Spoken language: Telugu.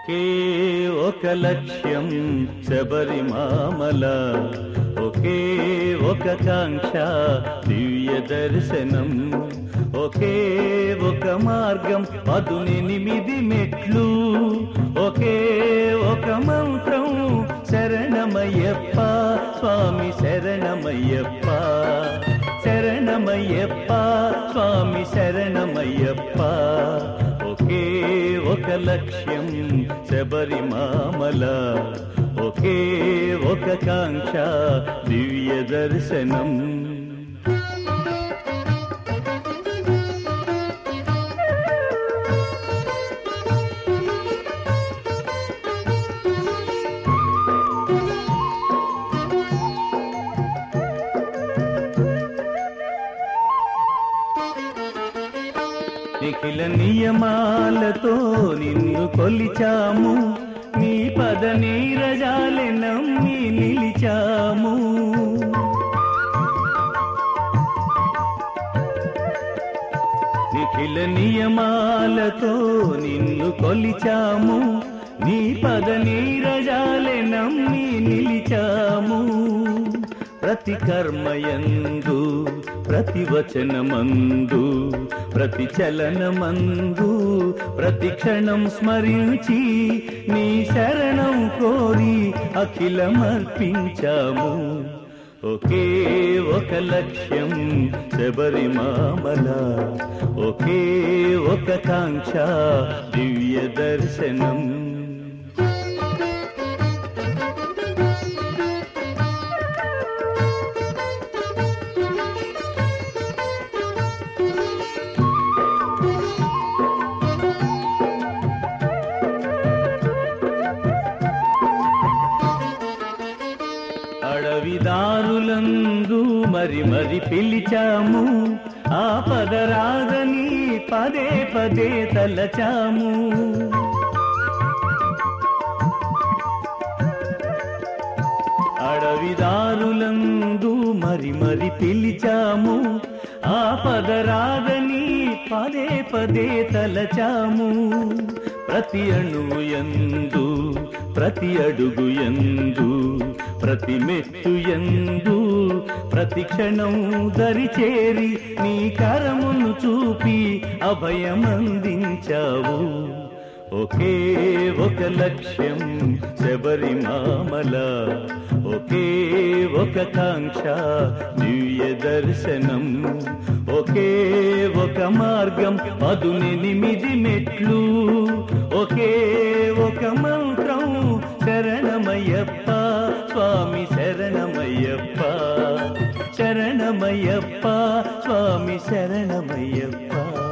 ఒకే ఒక లక్ష్యం శబరిమామల ఒకే ఒక కాంక్ష దివ్య దర్శనం ఒకే ఒక మార్గం పదునెనిమిది మెట్లు ఒకే ఒక మంత్రం శరణమయ్యప్ప స్వామి శరణమయ్యప్ప శరణమయ్యప్ప స్వామి శరణమయ్యప్ప ఒకే ఒక లక్ష్యం శబరిమామల ఒకే ఒక కాంక్ష దివ్య దర్శనం నిఖిల నియమాలతో నిన్ను కొలిచాము నీ పద నీరజాలె నమ్మి నిలిచాము నిఖిల నియమాలతో నిన్ను కొలిచాము నీ పద నీరజాలె నమ్మి నిలిచాము ప్రతి కర్మయందు ప్రతి వచనమందు ప్రతి చలనమందు ప్రతి క్షణం స్మరించి నీ శరణం కోరి అఖిలమర్పించాము ఒకే ఒక లక్ష్యం శబరిమామల ఒకే ఒక కాంక్ష దివ్య దర్శనం అడవిదారులందు మరి మరి పిలిచాము ఆ పదరాగని పదే పదే తలచాము అడవిదారులందు మరి మరి పిలిచాము ఆ పదరాగని పదే పదే తలచాము ప్రతి అణువు ఎందు ప్రతి అడుగు ఎందు ప్రతి మెట్టు ఎందు ప్రతి క్షణం దరిచేరి నీ కరమును చూపి అభయమందించావు ఒకే ఒక లక్ష్యం శబరిమామల ఒకే ఒక కాంక్ష దివ్య దర్శనం ఒకే ఒక మార్గం పదునెనిమిది మెట్లు ఒకే ఒక మంత్రం శరణమయ్యప్ప స్వామి శరణమయ్యప్ప శరణమయ్యప్ప స్వామి శరణమయ్యప్ప